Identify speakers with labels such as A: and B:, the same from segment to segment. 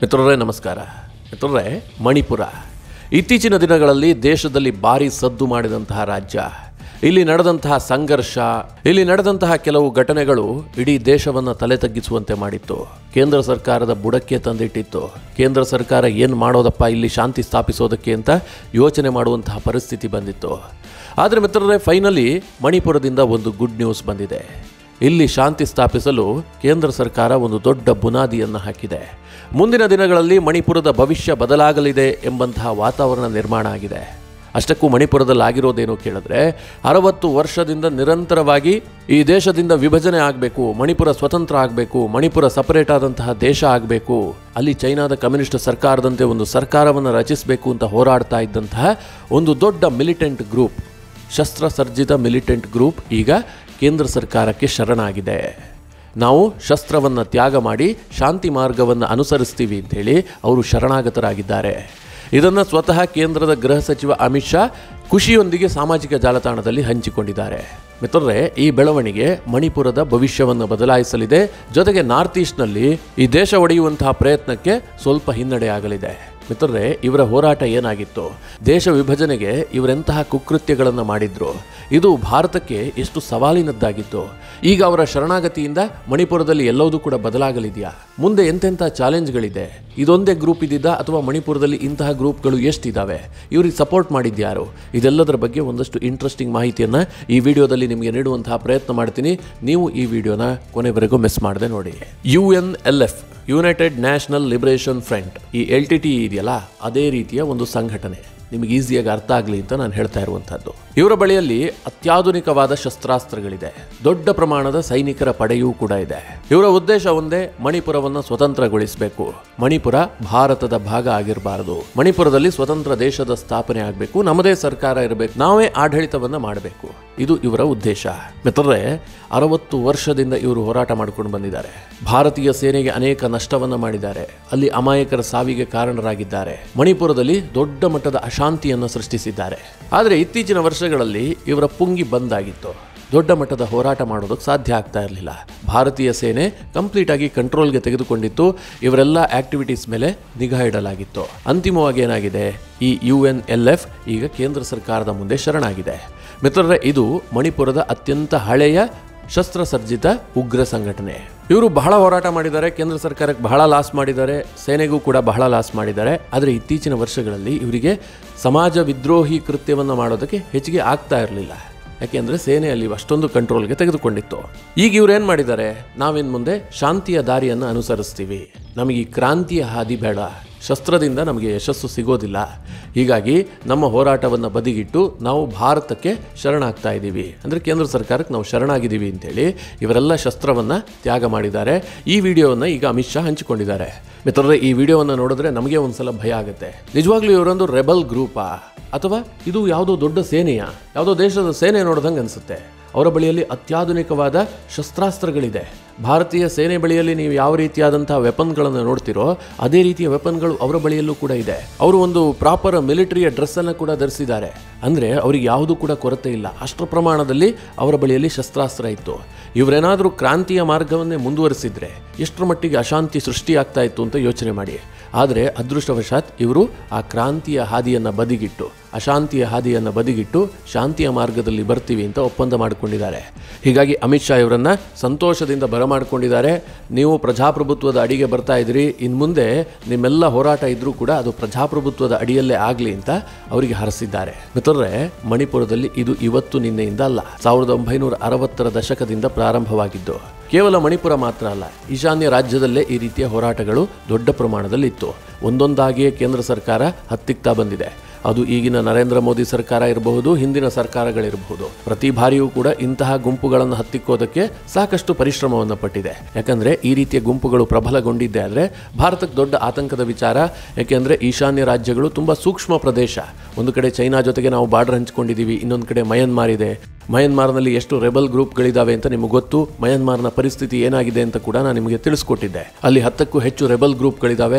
A: ಮಿತ್ರರೇ ನಮಸ್ಕಾರ ಮಿತ್ರರೇ ಮಣಿಪುರ ಇತ್ತೀಚಿನ ದಿನಗಳಲ್ಲಿ ದೇಶದಲ್ಲಿ ಭಾರಿ ಸದ್ದು ಮಾಡಿದಂತಹ ರಾಜ್ಯ ಇಲ್ಲಿ ನಡೆದಂತಹ ಸಂಘರ್ಷ ಇಲ್ಲಿ ನಡೆದಂತಹ ಕೆಲವು ಘಟನೆಗಳು ಇಡೀ ದೇಶವನ್ನು ತಲೆ ತಗ್ಗಿಸುವಂತೆ ಮಾಡಿತ್ತು ಕೇಂದ್ರ ಸರ್ಕಾರದ ಬುಡಕ್ಕೆ ತಂದಿಟ್ಟಿತ್ತು ಕೇಂದ್ರ ಸರ್ಕಾರ ಏನು ಮಾಡೋದಪ್ಪ ಇಲ್ಲಿ ಶಾಂತಿ ಸ್ಥಾಪಿಸೋದಕ್ಕೆ ಅಂತ ಯೋಚನೆ ಮಾಡುವಂತಹ ಪರಿಸ್ಥಿತಿ ಬಂದಿತ್ತು ಆದರೆ ಮಿತ್ರರೇ ಫೈನಲಿ ಮಣಿಪುರದಿಂದ ಒಂದು ಗುಡ್ ನ್ಯೂಸ್ ಬಂದಿದೆ ಇಲ್ಲಿ ಶಾಂತಿ ಸ್ಥಾಪಿಸಲು ಕೇಂದ್ರ ಸರ್ಕಾರ ಒಂದು ದೊಡ್ಡ ಬುನಾದಿಯನ್ನು ಹಾಕಿದೆ ಮುಂದಿನ ದಿನಗಳಲ್ಲಿ ಮಣಿಪುರದ ಭವಿಷ್ಯ ಬದಲಾಗಲಿದೆ ಎಂಬಂತಹ ವಾತಾವರಣ ನಿರ್ಮಾಣ ಆಗಿದೆ ಅಷ್ಟಕ್ಕೂ ಮಣಿಪುರದಲ್ಲಿ ಆಗಿರೋದೇನು ಕೇಳಿದ್ರೆ ಅರವತ್ತು ವರ್ಷದಿಂದ ನಿರಂತರವಾಗಿ ಈ ದೇಶದಿಂದ ವಿಭಜನೆ ಆಗಬೇಕು ಮಣಿಪುರ ಸ್ವತಂತ್ರ ಆಗಬೇಕು ಮಣಿಪುರ ಸಪರೇಟ್ ಆದಂತಹ ದೇಶ ಆಗಬೇಕು ಅಲ್ಲಿ ಚೈನಾದ ಕಮ್ಯುನಿಸ್ಟ್ ಸರ್ಕಾರದಂತೆ ಒಂದು ಸರ್ಕಾರವನ್ನು ರಚಿಸಬೇಕು ಅಂತ ಹೋರಾಡ್ತಾ ಇದ್ದಂತಹ ಒಂದು ದೊಡ್ಡ ಮಿಲಿಟೆಂಟ್ ಗ್ರೂಪ್ ಶಸ್ತ್ರಸರ್ಜಿತ ಮಿಲಿಟೆಂಟ್ ಗ್ರೂಪ್ ಈಗ ಕೇಂದ್ರ ಸರ್ಕಾರಕ್ಕೆ ಶರಣಾಗಿದೆ ನಾವು ಶಸ್ತ್ರವನ್ನು ತ್ಯಾಗ ಮಾಡಿ ಶಾಂತಿ ಮಾರ್ಗವನ್ನು ಅನುಸರಿಸ್ತೀವಿ ಅಂತೇಳಿ ಅವರು ಶರಣಾಗತರಾಗಿದ್ದಾರೆ ಇದನ್ನು ಸ್ವತಃ ಕೇಂದ್ರದ ಗೃಹ ಸಚಿವ ಅಮಿತ್ ಶಾ ಖುಷಿಯೊಂದಿಗೆ ಸಾಮಾಜಿಕ ಜಾಲತಾಣದಲ್ಲಿ ಹಂಚಿಕೊಂಡಿದ್ದಾರೆ ಮಿತ್ರರೇ ಈ ಬೆಳವಣಿಗೆ ಮಣಿಪುರದ ಭವಿಷ್ಯವನ್ನು ಬದಲಾಯಿಸಲಿದೆ ಜೊತೆಗೆ ನಾರ್ತ್ ಈಸ್ಟ್ನಲ್ಲಿ ಈ ದೇಶ ಒಡೆಯುವಂತಹ ಪ್ರಯತ್ನಕ್ಕೆ ಸ್ವಲ್ಪ ಹಿನ್ನಡೆ ಆಗಲಿದೆ ಮಿತ್ರರೇ ಇವರ ಹೋರಾಟ ಏನಾಗಿತ್ತು ದೇಶ ವಿಭಜನೆಗೆ ಇವರೆಂತಹ ಕುಕೃತ್ಯಗಳನ್ನು ಮಾಡಿದ್ರು ಇದು ಭಾರತಕ್ಕೆ ಎಷ್ಟು ಸವಾಲಿನದ್ದಾಗಿತ್ತು ಈಗ ಅವರ ಶರಣಾಗತಿಯಿಂದ ಮಣಿಪುರದಲ್ಲಿ ಎಲ್ಲವೂ ಕೂಡ ಬದಲಾಗಲಿದೆಯಾ ಮುಂದೆ ಎಂತೆಂಥ ಚಾಲೆಂಜ್ಗಳಿದೆ ಇದೊಂದೇ ಗ್ರೂಪ್ ಇದ್ದಿದ್ದ ಅಥವಾ ಮಣಿಪುರದಲ್ಲಿ ಇಂತಹ ಗ್ರೂಪ್ಗಳು ಎಷ್ಟಿದ್ದಾವೆ ಇವ್ರಿಗೆ ಸಪೋರ್ಟ್ ಮಾಡಿದ್ಯಾರು ಇದೆಲ್ಲದರ ಬಗ್ಗೆ ಒಂದಷ್ಟು ಇಂಟ್ರೆಸ್ಟಿಂಗ್ ಮಾಹಿತಿಯನ್ನು ಈ ವಿಡಿಯೋದಲ್ಲಿ ನಿಮಗೆ ನೀಡುವಂತಹ ಪ್ರಯತ್ನ ಮಾಡ್ತೀನಿ ನೀವು ಈ ವಿಡಿಯೋನ ಕೊನೆವರೆಗೂ ಮಿಸ್ ಮಾಡದೆ ನೋಡಿ U N L F United National Liberation Front ಈ ಎಲ್ ಟಿ ಟಿ ಇದೆಯಲ್ಲ ಅದೇ ರೀತಿಯ ಒಂದು ಸಂಘಟನೆ ನಿಮಗೆ ಈಸಿಯಾಗಿ ಅರ್ಥ ಆಗಲಿ ಅಂತ ನಾನು ಹೇಳ್ತಾ ಇರುವಂಥದ್ದು ಇವರ ಬಳಿಯಲ್ಲಿ ಅತ್ಯಾಧುನಿಕವಾದ ಶಸ್ತ್ರಾಸ್ತ್ರಗಳಿದೆ ದೊಡ್ಡ ಪ್ರಮಾಣದ ಸೈನಿಕರ ಪಡೆಯೂ ಕೂಡ ಇದೆ ಇವರ ಉದ್ದೇಶ ಒಂದೇ ಮಣಿಪುರವನ್ನು ಸ್ವತಂತ್ರಗೊಳಿಸಬೇಕು ಮಣಿಪುರ ಭಾರತದ ಭಾಗ ಆಗಿರಬಾರದು ಮಣಿಪುರದಲ್ಲಿ ಸ್ವತಂತ್ರ ದೇಶದ ಸ್ಥಾಪನೆ ಆಗಬೇಕು ನಮ್ಮದೇ ಸರ್ಕಾರ ಇರಬೇಕು ನಾವೇ ಆಡಳಿತವನ್ನ ಮಾಡಬೇಕು ಇದು ಇವರ ಉದ್ದೇಶ ಮಿತ್ರರೇ ಅರವತ್ತು ವರ್ಷದಿಂದ ಇವರು ಹೋರಾಟ ಮಾಡಿಕೊಂಡು ಬಂದಿದ್ದಾರೆ ಭಾರತೀಯ ಸೇನೆಗೆ ಅನೇಕ ನಷ್ಟವನ್ನ ಮಾಡಿದ್ದಾರೆ ಅಲ್ಲಿ ಅಮಾಯಕರ ಸಾವಿಗೆ ಕಾರಣರಾಗಿದ್ದಾರೆ ಮಣಿಪುರದಲ್ಲಿ ದೊಡ್ಡ ಮಟ್ಟದ ಅಶಾಂತಿಯನ್ನು ಸೃಷ್ಟಿಸಿದ್ದಾರೆ ಆದರೆ ಇತ್ತೀಚಿನ ವರ್ಷಗಳಲ್ಲಿ ಇವರ ಪುಂಗಿ ಬಂದಾಗಿತ್ತು ದೊಡ್ಡ ಮಟ್ಟದ ಹೋರಾಟ ಮಾಡೋದಕ್ಕೆ ಸಾಧ್ಯ ಆಗ್ತಾ ಇರಲಿಲ್ಲ ಭಾರತೀಯ ಸೇನೆ ಕಂಪ್ಲೀಟ್ ಆಗಿ ಕಂಟ್ರೋಲ್ಗೆ ತೆಗೆದುಕೊಂಡಿತ್ತು ಇವರೆಲ್ಲ ಆಕ್ಟಿವಿಟೀಸ್ ಮೇಲೆ ನಿಗಾ ಇಡಲಾಗಿತ್ತು ಅಂತಿಮವಾಗಿ ಏನಾಗಿದೆ ಈ ಯು ಎನ್ ಎಲ್ ಎಫ್ ಈಗ ಕೇಂದ್ರ ಸರ್ಕಾರದ ಮುಂದೆ ಶರಣಾಗಿದೆ ಮಿತ್ರರೇ ಇದು ಮಣಿಪುರದ ಅತ್ಯಂತ ಹಳೆಯ ಶಸ್ತ್ರಸರ್ಜಿತ ಉಗ್ರ ಸಂಘಟನೆ ಇವರು ಬಹಳ ಹೋರಾಟ ಮಾಡಿದ್ದಾರೆ ಕೇಂದ್ರ ಸರ್ಕಾರಕ್ಕೆ ಬಹಳ ಲಾಸ್ ಮಾಡಿದ್ದಾರೆ ಸೇನೆಗೂ ಕೂಡ ಬಹಳ ಲಾಸ್ ಮಾಡಿದ್ದಾರೆ ಆದರೆ ಇತ್ತೀಚಿನ ವರ್ಷಗಳಲ್ಲಿ ಇವರಿಗೆ ಸಮಾಜ ವಿದ್ರೋಹಿ ಕೃತ್ಯವನ್ನು ಮಾಡೋದಕ್ಕೆ ಹೆಚ್ಚಿಗೆ ಆಗ್ತಾ ಇರಲಿಲ್ಲ ಯಾಕೆಂದ್ರೆ ಸೇನೆಯಲ್ಲಿ ಅಷ್ಟೊಂದು ಕಂಟ್ರೋಲ್ಗೆ ತೆಗೆದುಕೊಂಡಿತ್ತು ಈಗ ಇವ್ರು ಏನು ಮಾಡಿದ್ದಾರೆ ನಾವಿನ್ ಮುಂದೆ ಶಾಂತಿಯ ದಾರಿಯನ್ನು ಅನುಸರಿಸ್ತೀವಿ ನಮಗೆ ಈ ಕ್ರಾಂತಿಯ ಹಾದಿ ಬೇಡ ಶಸ್ತ್ರದಿಂದ ನಮಗೆ ಯಶಸ್ಸು ಸಿಗೋದಿಲ್ಲ ಹೀಗಾಗಿ ನಮ್ಮ ಹೋರಾಟವನ್ನು ಬದಿಗಿಟ್ಟು ನಾವು ಭಾರತಕ್ಕೆ ಶರಣಾಗ್ತಾ ಇದ್ದೀವಿ ಅಂದರೆ ಕೇಂದ್ರ ಸರ್ಕಾರಕ್ಕೆ ನಾವು ಶರಣಾಗಿದ್ದೀವಿ ಅಂತೇಳಿ ಇವರೆಲ್ಲ ಶಸ್ತ್ರವನ್ನು ತ್ಯಾಗ ಮಾಡಿದ್ದಾರೆ ಈ ವಿಡಿಯೋವನ್ನು ಈಗ ಅಮಿತ್ ಶಾ ಹಂಚಿಕೊಂಡಿದ್ದಾರೆ ಮಿತ್ರರೇ ಈ ವಿಡಿಯೋವನ್ನು ನೋಡಿದ್ರೆ ನಮಗೆ ಒಂದ್ಸಲ ಭಯ ಆಗುತ್ತೆ ನಿಜವಾಗ್ಲೂ ಇವರೊಂದು ರೆಬಲ್ ಗ್ರೂಪಾ ಅಥವಾ ಇದು ಯಾವುದೋ ದೊಡ್ಡ ಸೇನೆಯ ಯಾವುದೋ ದೇಶದ ಸೇನೆ ನೋಡ್ದಂಗೆ ಅನಿಸುತ್ತೆ ಅವರ ಬಳಿಯಲ್ಲಿ ಅತ್ಯಾಧುನಿಕವಾದ ಶಸ್ತ್ರಾಸ್ತ್ರಗಳಿದೆ ಭಾರತೀಯ ಸೇನೆ ಬಳಿಯಲ್ಲಿ ನೀವು ಯಾವ ರೀತಿಯಾದಂತಹ ವೆಪನ್ಗಳನ್ನು ನೋಡ್ತಿರೋ ಅದೇ ರೀತಿಯ ವೆಪನ್ಗಳು ಅವರ ಬಳಿಯಲ್ಲೂ ಕೂಡ ಇದೆ ಅವರು ಒಂದು ಪ್ರಾಪರ್ ಮಿಲಿಟರಿಯ ಡ್ರೆಸ್ ಅನ್ನು ಕೂಡ ಧರಿಸಿದ್ದಾರೆ ಅಂದ್ರೆ ಅವರಿಗೆ ಯಾವುದೂ ಕೂಡ ಕೊರತೆ ಇಲ್ಲ ಅಷ್ಟು ಪ್ರಮಾಣದಲ್ಲಿ ಅವರ ಬಳಿಯಲ್ಲಿ ಶಸ್ತ್ರಾಸ್ತ್ರ ಇತ್ತು ಇವರೇನಾದರೂ ಕ್ರಾಂತಿಯ ಮಾರ್ಗವನ್ನೇ ಮುಂದುವರಿಸಿದ್ರೆ ಎಷ್ಟರ ಮಟ್ಟಿಗೆ ಅಶಾಂತಿ ಸೃಷ್ಟಿಯಾಗ್ತಾ ಇತ್ತು ಅಂತ ಯೋಚನೆ ಮಾಡಿ ಆದರೆ ಅದೃಷ್ಟವಶಾತ್ ಇವರು ಆ ಕ್ರಾಂತಿಯ ಹಾದಿಯನ್ನು ಬದಿಗಿಟ್ಟು ಅಶಾಂತಿಯ ಹಾದಿಯನ್ನು ಬದಿಗಿಟ್ಟು ಶಾಂತಿಯ ಮಾರ್ಗದಲ್ಲಿ ಬರ್ತೀವಿ ಅಂತ ಒಪ್ಪಂದ ಮಾಡಿಕೊಂಡಿದ್ದಾರೆ ಹೀಗಾಗಿ ಅಮಿತ್ ಶಾ ಇವರನ್ನ ಸಂತೋಷದಿಂದ ಬರಮಾಡಿಕೊಂಡಿದ್ದಾರೆ ನೀವು ಪ್ರಜಾಪ್ರಭುತ್ವದ ಅಡಿಗೆ ಬರ್ತಾ ಇದ್ದೀರಿ ಇನ್ನು ಮುಂದೆ ನಿಮ್ಮೆಲ್ಲ ಹೋರಾಟ ಇದ್ರೂ ಕೂಡ ಅದು ಪ್ರಜಾಪ್ರಭುತ್ವದ ಅಡಿಯಲ್ಲೇ ಆಗಲಿ ಅಂತ ಅವರಿಗೆ ಹರಸಿದ್ದಾರೆ ಮಿತ್ರರೇ ಮಣಿಪುರದಲ್ಲಿ ಇದು ಇವತ್ತು ನಿನ್ನೆಯಿಂದ ಅಲ್ಲ ಸಾವಿರದ ಒಂಬೈನೂರ ಅರವತ್ತರ ದಶಕದಿಂದ ಪ್ರಾರಂಭವಾಗಿದ್ದು ಕೇವಲ ಮಣಿಪುರ ಮಾತ್ರ ಅಲ್ಲ ಈಶಾನ್ಯ ರಾಜ್ಯದಲ್ಲೇ ಈ ರೀತಿಯ ಹೋರಾಟಗಳು ದೊಡ್ಡ ಪ್ರಮಾಣದಲ್ಲಿ ಇತ್ತು ಒಂದೊಂದಾಗಿಯೇ ಕೇಂದ್ರ ಸರ್ಕಾರ ಹತ್ತಿಕ್ತಾ ಬಂದಿದೆ ಅದು ಈಗಿನ ನರೇಂದ್ರ ಮೋದಿ ಸರ್ಕಾರ ಇರಬಹುದು ಹಿಂದಿನ ಸರ್ಕಾರಗಳಿರಬಹುದು ಪ್ರತಿ ಬಾರಿಯೂ ಕೂಡ ಇಂತಹ ಗುಂಪುಗಳನ್ನು ಹತ್ತಿಕ್ಕೋದಕ್ಕೆ ಸಾಕಷ್ಟು ಪರಿಶ್ರಮವನ್ನು ಪಟ್ಟಿದೆ ಯಾಕಂದ್ರೆ ಈ ರೀತಿಯ ಗುಂಪುಗಳು ಪ್ರಬಲಗೊಂಡಿದ್ದೆ ಆದರೆ ಭಾರತಕ್ಕೆ ದೊಡ್ಡ ಆತಂಕದ ವಿಚಾರ ಯಾಕೆಂದ್ರೆ ಈಶಾನ್ಯ ರಾಜ್ಯಗಳು ತುಂಬಾ ಸೂಕ್ಷ್ಮ ಪ್ರದೇಶ ಒಂದು ಕಡೆ ಚೈನಾ ಜೊತೆಗೆ ನಾವು ಬಾರ್ಡರ್ ಹಂಚ್ಕೊಂಡಿದ್ದೀವಿ ಇನ್ನೊಂದು ಕಡೆ ಮಯನ್ಮಾರ್ ಇದೆ ಮಯನ್ಮಾರ್ನಲ್ಲಿ ಎಷ್ಟು ರೆಬಲ್ ಗ್ರೂಪ್ಗಳಿದ್ದಾವೆ ಅಂತ ನಿಮಗೆ ಗೊತ್ತು ಮಯನ್ಮಾರ್ನ ಪರಿಸ್ಥಿತಿ ಏನಾಗಿದೆ ಅಂತ ಕೂಡ ನಾನು ನಿಮಗೆ ತಿಳಿಸ್ಕೊಟ್ಟಿದ್ದೆ ಅಲ್ಲಿ ಹತ್ತಕ್ಕೂ ಹೆಚ್ಚು ರೆಬಲ್ ಗ್ರೂಪ್ಗಳಿದ್ದಾವೆ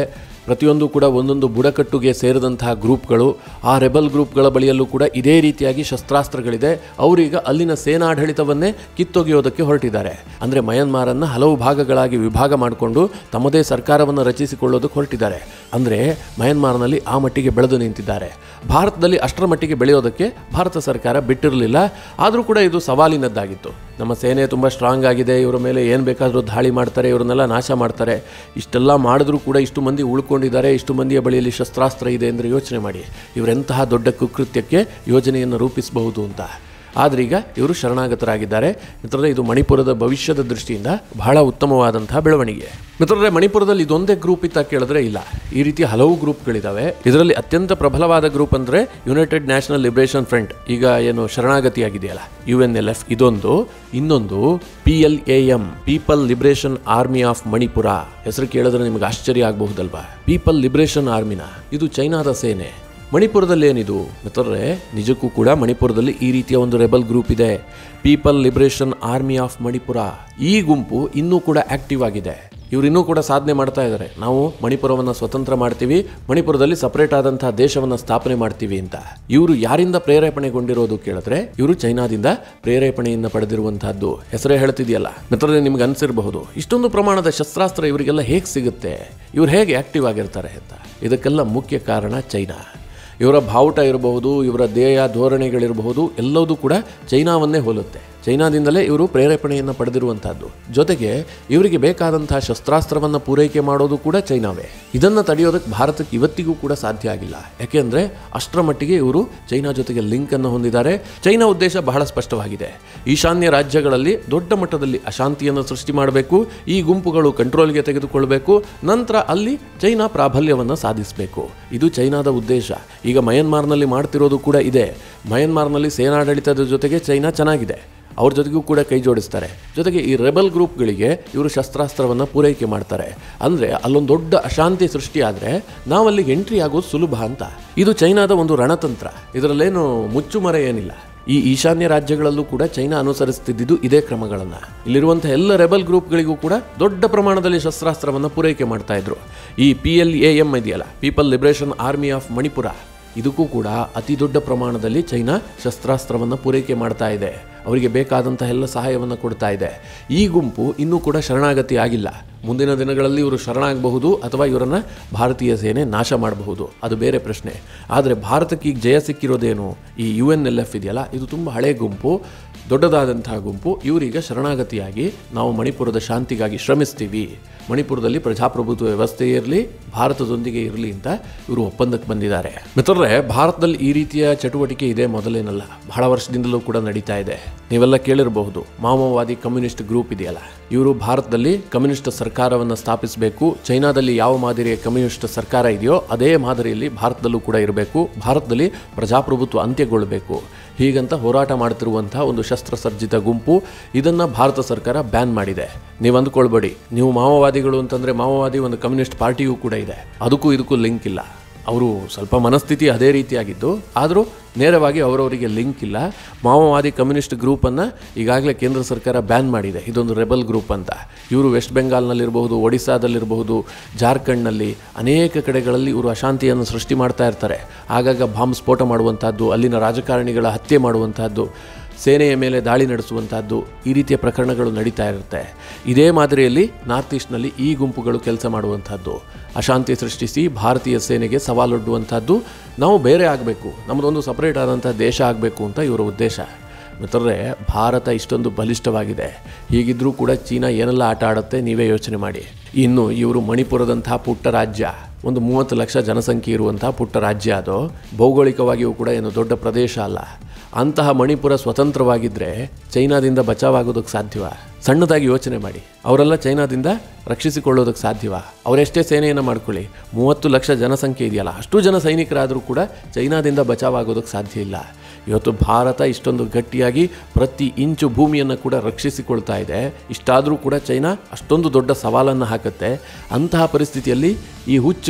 A: ಪ್ರತಿಯೊಂದು ಕೂಡ ಒಂದೊಂದು ಬುಡಕಟ್ಟುಗೆ ಸೇರಿದಂತಹ ಗ್ರೂಪ್ಗಳು ಆ ರೆಬಲ್ ಗ್ರೂಪ್ಗಳ ಬಳಿಯಲ್ಲೂ ಕೂಡ ಇದೇ ರೀತಿಯಾಗಿ ಶಸ್ತ್ರಾಸ್ತ್ರಗಳಿದೆ ಅವರೀಗ ಅಲ್ಲಿನ ಸೇನಾಡಳಿತವನ್ನೇ ಕಿತ್ತೊಗೆಯೋದಕ್ಕೆ ಹೊರಟಿದ್ದಾರೆ ಅಂದರೆ ಮಯನ್ಮಾರನ್ನು ಹಲವು ಭಾಗಗಳಾಗಿ ವಿಭಾಗ ಮಾಡಿಕೊಂಡು ತಮ್ಮದೇ ಸರ್ಕಾರವನ್ನು ರಚಿಸಿಕೊಳ್ಳೋದಕ್ಕೆ ಹೊರಟಿದ್ದಾರೆ ಅಂದರೆ ಮಯನ್ಮಾರ್ನಲ್ಲಿ ಆ ಮಟ್ಟಿಗೆ ಬೆಳೆದು ನಿಂತಿದ್ದಾರೆ ಭಾರತದಲ್ಲಿ ಅಷ್ಟರ ಮಟ್ಟಿಗೆ ಬೆಳೆಯೋದಕ್ಕೆ ಭಾರತ ಸರ್ಕಾರ ಬಿಟ್ಟಿರಲಿಲ್ಲ ಆದರೂ ಕೂಡ ಇದು ಸವಾಲಿನದ್ದಾಗಿತ್ತು ನಮ್ಮ ಸೇನೆ ತುಂಬ ಸ್ಟ್ರಾಂಗ್ ಆಗಿದೆ ಇವರ ಮೇಲೆ ಏನು ಬೇಕಾದರೂ ದಾಳಿ ಮಾಡ್ತಾರೆ ಇವ್ರನ್ನೆಲ್ಲ ನಾಶ ಮಾಡ್ತಾರೆ ಇಷ್ಟೆಲ್ಲ ಮಾಡಿದ್ರೂ ಕೂಡ ಇಷ್ಟು ಮಂದಿ ಉಳ್ಕೊಂಡಿದ್ದಾರೆ ಇಷ್ಟು ಮಂದಿಯ ಬಳಿಯಲ್ಲಿ ಶಸ್ತ್ರಾಸ್ತ್ರ ಇದೆ ಅಂದರೆ ಯೋಚನೆ ಮಾಡಿ ಇವರೆಂತಹ ದೊಡ್ಡ ಕುಕೃತ್ಯಕ್ಕೆ ಯೋಜನೆಯನ್ನು ರೂಪಿಸಬಹುದು ಅಂತ ಆದರೆ ಈಗ ಇವರು ಶರಣಾಗತರಾಗಿದ್ದಾರೆ ಮಿತ್ರರೇ ಇದು ಮಣಿಪುರದ ಭವಿಷ್ಯದ ದೃಷ್ಟಿಯಿಂದ ಬಹಳ ಉತ್ತಮವಾದಂತಹ ಬೆಳವಣಿಗೆ ಮಿತ್ರರೇ ಮಣಿಪುರದಲ್ಲಿ ಇದೊಂದೇ ಗ್ರೂಪ್ ಇತ್ತ ಕೇಳಿದ್ರೆ ಇಲ್ಲ ಈ ರೀತಿ ಹಲವು ಗ್ರೂಪ್ಗಳಿದ್ದಾವೆ ಇದರಲ್ಲಿ ಅತ್ಯಂತ ಪ್ರಬಲವಾದ ಗ್ರೂಪ್ ಅಂದರೆ ಯುನೈಟೆಡ್ ನ್ಯಾಷನಲ್ ಲಿಬರೇಷನ್ ಫ್ರಂಟ್ ಈಗ ಏನು ಶರಣಾಗತಿಯಾಗಿದೆಯಲ್ಲ ಯು ಎನ್ ಎಲ್ ಎಫ್ ಇದೊಂದು ಇನ್ನೊಂದು P L A M People Liberation Army of Manipur ಹೆಸರು ಕೇಳಿದ್ರೆ ನಿಮಗೆ ಆಶ್ಚರ್ಯ ಆಗಬಹುದಲ್ವಾ ಪೀಪಲ್ ಲಿಬರೇಷನ್ ಆರ್ಮಿನ ಇದು ಚೈನಾದ ಸೇನೆ ಮಣಿಪುರದಲ್ಲಿ ಏನಿದು ಮಿತ್ರರೇ ನಿಜಕ್ಕೂ ಕೂಡ ಮಣಿಪುರದಲ್ಲಿ ಈ ರೀತಿಯ ಒಂದು ರೆಬಲ್ ಗ್ರೂಪ್ ಇದೆ People Liberation Army of Manipur ಈ ಗುಂಪು ಇನ್ನೂ ಕೂಡ ಆಕ್ಟಿವ್ ಆಗಿದೆ ಇವರು ಇನ್ನೂ ಕೂಡ ಸಾಧನೆ ಮಾಡ್ತಾ ಇದ್ದಾರೆ ನಾವು ಮಣಿಪುರವನ್ನು ಸ್ವತಂತ್ರ ಮಾಡ್ತೀವಿ ಮಣಿಪುರದಲ್ಲಿ ಸಪರೇಟ್ ಆದಂತಹ ದೇಶವನ್ನು ಸ್ಥಾಪನೆ ಮಾಡ್ತೀವಿ ಅಂತ ಇವರು ಯಾರಿಂದ ಪ್ರೇರೇಪಣೆಗೊಂಡಿರೋದು ಕೇಳಿದ್ರೆ ಇವರು ಚೈನಾದಿಂದ ಪ್ರೇರೇಪಣೆಯಿಂದ ಪಡೆದಿರುವಂತಹದ್ದು ಹೆಸರೇ ಹೇಳ್ತಿದೆಯಲ್ಲ ಮಿತ್ರರೇ ನಿಮ್ಗೆ ಅನ್ಸಿರಬಹುದು ಇಷ್ಟೊಂದು ಪ್ರಮಾಣದ ಶಸ್ತ್ರಾಸ್ತ್ರ ಇವರಿಗೆಲ್ಲ ಹೇಗೆ ಸಿಗುತ್ತೆ ಇವ್ರು ಹೇಗೆ ಆಕ್ಟಿವ್ ಆಗಿರ್ತಾರೆ ಅಂತ ಇದಕ್ಕೆಲ್ಲ ಮುಖ್ಯ ಕಾರಣ ಚೈನಾ ಇವರ ಬಾವುಟ ಇರಬಹುದು ಇವರ ದೇಹ ಧೋರಣೆಗಳಿರಬಹುದು ಎಲ್ಲವೂ ಕೂಡ ಚೈನಾವನ್ನೇ ಹೋಲುತ್ತೆ ಚೈನಾದಿಂದಲೇ ಇವರು ಪ್ರೇರೇಪಣೆಯನ್ನು ಪಡೆದಿರುವಂತಹದ್ದು ಜೊತೆಗೆ ಇವರಿಗೆ ಬೇಕಾದಂತಹ ಶಸ್ತ್ರಾಸ್ತ್ರವನ್ನು ಪೂರೈಕೆ ಮಾಡೋದು ಕೂಡ ಚೈನಾವೇ ಇದನ್ನು ತಡೆಯೋದಕ್ಕೆ ಭಾರತಕ್ಕೆ ಇವತ್ತಿಗೂ ಕೂಡ ಸಾಧ್ಯ ಆಗಿಲ್ಲ ಯಾಕೆಂದ್ರೆ ಅಷ್ಟರ ಮಟ್ಟಿಗೆ ಇವರು ಚೈನಾ ಜೊತೆಗೆ ಲಿಂಕ್ ಅನ್ನು ಹೊಂದಿದ್ದಾರೆ ಚೈನಾ ಉದ್ದೇಶ ಬಹಳ ಸ್ಪಷ್ಟವಾಗಿದೆ ಈಶಾನ್ಯ ರಾಜ್ಯಗಳಲ್ಲಿ ದೊಡ್ಡ ಮಟ್ಟದಲ್ಲಿ ಅಶಾಂತಿಯನ್ನು ಸೃಷ್ಟಿ ಮಾಡಬೇಕು ಈ ಗುಂಪುಗಳು ಕಂಟ್ರೋಲ್ಗೆ ತೆಗೆದುಕೊಳ್ಬೇಕು ನಂತರ ಅಲ್ಲಿ ಚೈನಾ ಪ್ರಾಬಲ್ಯವನ್ನು ಸಾಧಿಸಬೇಕು ಇದು ಚೈನಾದ ಉದ್ದೇಶ ಈಗ ಮಯನ್ಮಾರ್ನಲ್ಲಿ ಮಾಡ್ತಿರೋದು ಕೂಡ ಇದೆ ಮಯನ್ಮಾರ್ನಲ್ಲಿ ಸೇನಾಡಳಿತದ ಜೊತೆಗೆ ಚೈನಾ ಚೆನ್ನಾಗಿದೆ ಅವ್ರ ಜೊತೆಗೂ ಕೂಡ ಕೈ ಜೋಡಿಸ್ತಾರೆ ಜೊತೆಗೆ ಈ ರೆಬಲ್ ಗ್ರೂಪ್ಗಳಿಗೆ ಇವರು ಶಸ್ತ್ರಾಸ್ತ್ರವನ್ನು ಪೂರೈಕೆ ಮಾಡ್ತಾರೆ ಅಂದರೆ ಅಲ್ಲೊಂದು ದೊಡ್ಡ ಅಶಾಂತಿ ಸೃಷ್ಟಿ ಆದರೆ ನಾವಲ್ಲಿಗೆ ಎಂಟ್ರಿ ಆಗೋದು ಸುಲಭ ಅಂತ ಇದು ಚೈನಾದ ಒಂದು ರಣತಂತ್ರ ಇದರಲ್ಲೇನು ಮುಚ್ಚುಮರೆ ಏನಿಲ್ಲ ಈ ಈಶಾನ್ಯ ರಾಜ್ಯಗಳಲ್ಲೂ ಕೂಡ ಚೈನಾ ಅನುಸರಿಸುತ್ತಿದ್ದು ಇದೇ ಕ್ರಮಗಳನ್ನು ಇಲ್ಲಿರುವಂತಹ ಎಲ್ಲ ರೆಬಲ್ ಗ್ರೂಪ್ಗಳಿಗೂ ಕೂಡ ದೊಡ್ಡ ಪ್ರಮಾಣದಲ್ಲಿ ಶಸ್ತ್ರಾಸ್ತ್ರವನ್ನು ಪೂರೈಕೆ ಮಾಡ್ತಾ ಇದ್ರು ಈ ಪಿ ಎಲ್ ಎ ಎಂ ಇದೆಯಲ್ಲ People Liberation Army of Manipur ಇದಕ್ಕೂ ಕೂಡ ಅತಿ ದೊಡ್ಡ ಪ್ರಮಾಣದಲ್ಲಿ ಚೈನಾ ಶಸ್ತ್ರಾಸ್ತ್ರವನ್ನು ಪೂರೈಕೆ ಮಾಡ್ತಾ ಇದೆ ಅವರಿಗೆ ಬೇಕಾದಂತಹ ಎಲ್ಲ ಸಹಾಯವನ್ನು ಕೊಡ್ತಾ ಇದೆ ಈ ಗುಂಪು ಇನ್ನೂ ಕೂಡ ಶರಣಾಗತಿ ಆಗಿಲ್ಲ ಮುಂದಿನ ದಿನಗಳಲ್ಲಿ ಇವರು ಶರಣಾಗಬಹುದು ಅಥವಾ ಇವರನ್ನು ಭಾರತೀಯ ಸೇನೆ ನಾಶ ಮಾಡಬಹುದು ಅದು ಬೇರೆ ಪ್ರಶ್ನೆ ಆದರೆ ಭಾರತಕ್ಕೆ ಈಗ ಜಯ ಸಿಕ್ಕಿರೋದೇನು ಈ ಯು ಎನ್ ಎಲ್ ಎಫ್ ಇದೆಯಲ್ಲ ಇದು ತುಂಬ ಹಳೆ ಗುಂಪು ದೊಡ್ಡದಾದಂತಹ ಗುಂಪು ಇವರೀಗ ಶರಣಾಗತಿಯಾಗಿ ನಾವು ಮಣಿಪುರದ ಶಾಂತಿಗಾಗಿ ಶ್ರಮಿಸ್ತೀವಿ ಮಣಿಪುರದಲ್ಲಿ ಪ್ರಜಾಪ್ರಭುತ್ವ ವ್ಯವಸ್ಥೆ ಇರಲಿ ಭಾರತದೊಂದಿಗೆ ಇರಲಿ ಅಂತ ಇವರು ಒಪ್ಪಂದಕ್ಕೆ ಬಂದಿದ್ದಾರೆ ಮಿತ್ರರೇ ಭಾರತದಲ್ಲಿ ಈ ರೀತಿಯ ಚಟುವಟಿಕೆ ಇದೆ ಮೊದಲೇನಲ್ಲ ಬಹಳ ವರ್ಷದಿಂದಲೂ ಕೂಡ ನಡೀತಾ ಇದೆ ನೀವೆಲ್ಲ ಕೇಳಿರಬಹುದು ಮಾವೋವಾದಿ ಕಮ್ಯುನಿಸ್ಟ್ ಗ್ರೂಪ್ ಇದೆಯಲ್ಲ ಇವರು ಭಾರತದಲ್ಲಿ ಕಮ್ಯುನಿಸ್ಟ್ ಸರ್ಕಾರವನ್ನು ಸ್ಥಾಪಿಸಬೇಕು ಚೈನಾದಲ್ಲಿ ಯಾವ ಮಾದರಿಯ ಕಮ್ಯುನಿಸ್ಟ್ ಸರ್ಕಾರ ಇದೆಯೋ ಅದೇ ಮಾದರಿಯಲ್ಲಿ ಭಾರತದಲ್ಲೂ ಕೂಡ ಇರಬೇಕು ಭಾರತದಲ್ಲಿ ಪ್ರಜಾಪ್ರಭುತ್ವ ಅಂತ್ಯಗೊಳ್ಳಬೇಕು ಹೀಗಂತ ಹೋರಾಟ ಮಾಡ್ತಿರುವಂತಹ ಒಂದು ಶಸ್ತ್ರಸರ್ಜಿತ ಗುಂಪು ಇದನ್ನು ಭಾರತ ಸರ್ಕಾರ ಬ್ಯಾನ್ ಮಾಡಿದೆ ನೀವು ಅಂದ್ಕೊಳ್ಬೇಡಿ ನೀವು ಮಾವೋವಾದಿಗಳು ಅಂತಂದರೆ ಮಾವೋವಾದಿ ಒಂದು ಕಮ್ಯುನಿಸ್ಟ್ ಪಾರ್ಟಿಯೂ ಕೂಡ ಇದೆ ಅದಕ್ಕೂ ಇದಕ್ಕೂ ಲಿಂಕ್ ಇಲ್ಲ ಅವರು ಸ್ವಲ್ಪ ಮನಸ್ಥಿತಿ ಅದೇ ರೀತಿಯಾಗಿದ್ದು ಆದರೂ ನೇರವಾಗಿ ಅವರವರಿಗೆ ಲಿಂಕ್ ಇಲ್ಲ ಮಾವೋವಾದಿ ಕಮ್ಯುನಿಸ್ಟ್ ಗ್ರೂಪನ್ನು ಈಗಾಗಲೇ ಕೇಂದ್ರ ಸರ್ಕಾರ ಬ್ಯಾನ್ ಮಾಡಿದೆ ಇದೊಂದು ರೆಬಲ್ ಗ್ರೂಪ್ ಅಂತ ಇವರು ವೆಸ್ಟ್ ಬೆಂಗಾಲ್ನಲ್ಲಿರಬಹುದು ಒಡಿಸ್ಸಾದಲ್ಲಿರಬಹುದು ಜಾರ್ಖಂಡ್ನಲ್ಲಿ ಅನೇಕ ಕಡೆಗಳಲ್ಲಿ ಇವರು ಅಶಾಂತಿಯನ್ನು ಸೃಷ್ಟಿ ಮಾಡ್ತಾ ಇರ್ತಾರೆ ಆಗಾಗ ಬಾಂಬ್ ಸ್ಫೋಟ ಮಾಡುವಂಥದ್ದು ಅಲ್ಲಿನ ರಾಜಕಾರಣಿಗಳ ಹತ್ಯೆ ಮಾಡುವಂಥದ್ದು ಸೇನೆಯ ಮೇಲೆ ದಾಳಿ ನಡೆಸುವಂತಹದ್ದು ಈ ರೀತಿಯ ಪ್ರಕರಣಗಳು ನಡೀತಾ ಇರುತ್ತೆ ಇದೇ ಮಾದರಿಯಲ್ಲಿ ನಾರ್ತ್ ಈಸ್ಟ್ನಲ್ಲಿ ಈ ಗುಂಪುಗಳು ಕೆಲಸ ಮಾಡುವಂಥದ್ದು ಅಶಾಂತಿ ಸೃಷ್ಟಿಸಿ ಭಾರತೀಯ ಸೇನೆಗೆ ಸವಾಲೊಡ್ಡುವಂಥದ್ದು ನಾವು ಬೇರೆ ಆಗಬೇಕು ನಮ್ಮದೊಂದು ಸಪರೇಟ್ ಆದಂಥ ದೇಶ ಆಗಬೇಕು ಅಂತ ಇವರ ಉದ್ದೇಶ ಮಿತ್ರರೇ ಭಾರತ ಇಷ್ಟೊಂದು ಬಲಿಷ್ಠವಾಗಿದೆ ಹೀಗಿದ್ರೂ ಕೂಡ ಚೀನಾ ಏನೆಲ್ಲ ಆಟ ಆಡುತ್ತೆ ನೀವೇ ಯೋಚನೆ ಮಾಡಿ ಇನ್ನು ಇವರು ಮಣಿಪುರದಂತಹ ಪುಟ್ಟ ರಾಜ್ಯ ಒಂದು ಮೂವತ್ತು ಲಕ್ಷ ಜನಸಂಖ್ಯೆ ಇರುವಂತಹ ಪುಟ್ಟ ರಾಜ್ಯ ಅದು ಭೌಗೋಳಿಕವಾಗಿಯೂ ಕೂಡ ಏನು ದೊಡ್ಡ ಪ್ರದೇಶ ಅಲ್ಲ ಅಂತಹ ಮಣಿಪುರ ಸ್ವತಂತ್ರವಾಗಿದ್ದರೆ ಚೈನಾದಿಂದ ಬಚಾವಾಗೋದಕ್ಕೆ ಸಾಧ್ಯವ ಸಣ್ಣದಾಗಿ ಯೋಚನೆ ಮಾಡಿ ಅವರೆಲ್ಲ ಚೈನಾದಿಂದ ರಕ್ಷಿಸಿಕೊಳ್ಳೋದಕ್ಕೆ ಸಾಧ್ಯವ ಅವರೆಷ್ಟೇ ಸೇನೆಯನ್ನು ಮಾಡ್ಕೊಳ್ಳಿ ಮೂವತ್ತು ಲಕ್ಷ ಜನಸಂಖ್ಯೆ ಇದೆಯಲ್ಲ ಅಷ್ಟು ಜನ ಸೈನಿಕರಾದರೂ ಕೂಡ ಚೈನಾದಿಂದ ಬಚಾವಾಗೋದಕ್ಕೆ ಸಾಧ್ಯ ಇಲ್ಲ ಇವತ್ತು ಭಾರತ ಇಷ್ಟೊಂದು ಗಟ್ಟಿಯಾಗಿ ಪ್ರತಿ ಇಂಚು ಭೂಮಿಯನ್ನು ಕೂಡ ರಕ್ಷಿಸಿಕೊಳ್ತಾ ಇದೆ ಇಷ್ಟಾದರೂ ಕೂಡ ಚೈನಾ ಅಷ್ಟೊಂದು ದೊಡ್ಡ ಸವಾಲನ್ನು ಹಾಕುತ್ತೆ ಅಂತಹ ಪರಿಸ್ಥಿತಿಯಲ್ಲಿ ಈ ಹುಚ್ಚರು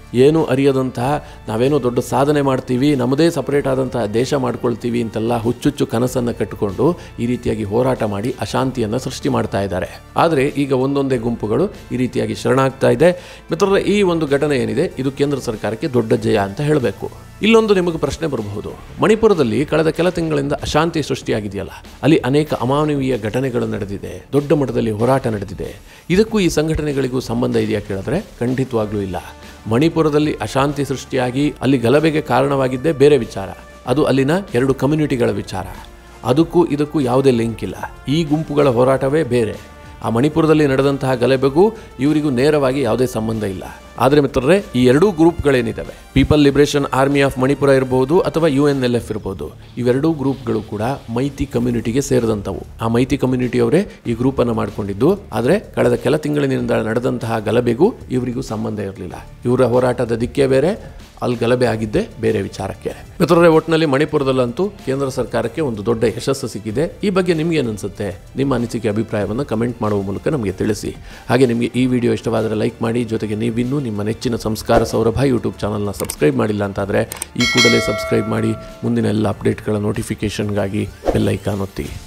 A: ಏನು ಅರಿಯದಂತಹ ನಾವೇನೋ ದೊಡ್ಡ ಸಾಧನೆ ಮಾಡ್ತೀವಿ ನಮ್ಮದೇ ಸಪರೇಟ್ ಆದಂತಹ ದೇಶ ಮಾಡ್ಕೊಳ್ತೀವಿ ಅಂತೆಲ್ಲ ಹುಚ್ಚುಚ್ಚು ಕನಸನ್ನು ಕಟ್ಟಿಕೊಂಡು ಈ ರೀತಿಯಾಗಿ ಹೋರಾಟ ಮಾಡಿ ಅಶಾಂತಿಯನ್ನು ಸೃಷ್ಟಿ ಮಾಡ್ತಾ ಇದ್ದಾರೆ ಆದರೆ ಈಗ ಒಂದೊಂದೇ ಗುಂಪುಗಳು ಈ ರೀತಿಯಾಗಿ ಶರಣಾಗ್ತಾ ಇದೆ ಮಿತ್ರರೇ ಈ ಒಂದು ಘಟನೆ ಏನಿದೆ ಇದು ಕೇಂದ್ರ ಸರ್ಕಾರಕ್ಕೆ ದೊಡ್ಡ ಜಯ ಅಂತ ಹೇಳಬೇಕು ಇಲ್ಲೊಂದು ನಿಮಗೆ ಪ್ರಶ್ನೆ ಬರಬಹುದು ಮಣಿಪುರದಲ್ಲಿ ಕಳೆದ ಕೆಲ ತಿಂಗಳಿಂದ ಅಶಾಂತಿ ಸೃಷ್ಟಿಯಾಗಿದೆಯಲ್ಲ ಅಲ್ಲಿ ಅನೇಕ ಅಮಾನವೀಯ ಘಟನೆಗಳು ನಡೆದಿದೆ ದೊಡ್ಡ ಮಟ್ಟದಲ್ಲಿ ಹೋರಾಟ ನಡೆದಿದೆ ಇದಕ್ಕೂ ಈ ಸಂಘಟನೆಗಳಿಗೂ ಸಂಬಂಧ ಇದೆಯಾ ಕೇಳಿದ್ರೆ ಖಂಡಿತವಾಗ್ಲೂ ಇಲ್ಲ ಮಣಿಪುರದಲ್ಲಿ ಅಶಾಂತಿ ಸೃಷ್ಟಿಯಾಗಿ ಅಲ್ಲಿ ಗಲಭೆಗೆ ಕಾರಣವಾಗಿದ್ದೇ ಬೇರೆ ವಿಚಾರ ಅದು ಅಲ್ಲಿನ ಎರಡು ಕಮ್ಯುನಿಟಿಗಳ ವಿಚಾರ ಅದಕ್ಕೂ ಇದಕ್ಕೂ ಯಾವುದೇ ಲಿಂಕ್ ಇಲ್ಲ ಈ ಗುಂಪುಗಳ ಹೋರಾಟವೇ ಬೇರೆ ಆ ಮಣಿಪುರದಲ್ಲಿ ನಡೆದಂತಹ ಗಲಭೆಗೂ ಇವರಿಗೂ ನೇರವಾಗಿ ಯಾವುದೇ ಸಂಬಂಧ ಇಲ್ಲ ಆದರೆ ಮಿತ್ರರೇ ಈ ಎರಡೂ ಗ್ರೂಪ್ಗಳೇನಿದ್ದಾವೆ People Liberation Army of Manipur ಇರಬಹುದು ಅಥವಾ ಯು ಎನ್ ಎಲ್ ಎಫ್ ಇರಬಹುದು ಇವೆರಡೂ ಗ್ರೂಪ್ಗಳು ಕೂಡ ಮೈತಿ ಕಮ್ಯುನಿಟಿಗೆ ಸೇರಿದಂಥವು ಆ ಮೈತಿ ಕಮ್ಯುನಿಟಿಯವರೇ ಈ ಗ್ರೂಪನ್ನು ಮಾಡಿಕೊಂಡಿದ್ದು ಆದರೆ ಕಳೆದ ಕೆಲ ತಿಂಗಳಿನಿಂದ ನಡೆದಂತಹ ಗಲಭೆಗೂ ಇವರಿಗೂ ಸಂಬಂಧ ಇರಲಿಲ್ಲ ಇವರ ಹೋರಾಟದ ದಿಕ್ಕೇ ಬೇರೆ ಅಲ್ಲಿ ಗಲಭೆ ಆಗಿದ್ದೇ ಬೇರೆ ವಿಚಾರಕ್ಕೆ ಮಿತ್ರರೇ ಒಟ್ಟಿನಲ್ಲಿ ಮಣಿಪುರದಲ್ಲಂತೂ ಕೇಂದ್ರ ಸರ್ಕಾರಕ್ಕೆ ಒಂದು ದೊಡ್ಡ ಯಶಸ್ಸು ಸಿಕ್ಕಿದೆ ಈ ಬಗ್ಗೆ ನಿಮ್ಗೆ ಅನಿಸುತ್ತೆ ನಿಮ್ಮ ಅನಿಸಿಕೆ ಅಭಿಪ್ರಾಯವನ್ನು ಕಮೆಂಟ್ ಮಾಡುವ ಮೂಲಕ ನಮಗೆ ತಿಳಿಸಿ ಹಾಗೆ ನಿಮಗೆ ಈ ವಿಡಿಯೋ ಇಷ್ಟವಾದರೆ ಲೈಕ್ ಮಾಡಿ ಜೊತೆಗೆ ನೀವಿನ್ನೂ ನಿಮ್ಮ ನೆಚ್ಚಿನ ಸಂಸ್ಕಾರ ಸೌರಭ ಯೂಟ್ಯೂಬ್ ಚಾನಲ್ನ ಸಬ್ಸ್ಕ್ರೈಬ್ ಮಾಡಿಲ್ಲ ಅಂತಾದರೆ ಈ ಕೂಡಲೇ ಸಬ್ಸ್ಕ್ರೈಬ್ ಮಾಡಿ ಮುಂದಿನ ಎಲ್ಲ ಅಪ್ಡೇಟ್ಗಳ ನೋಟಿಫಿಕೇಷನ್ಗಾಗಿ ಬೆಲ್ ಐಕಾನ್ ಒತ್ತಿ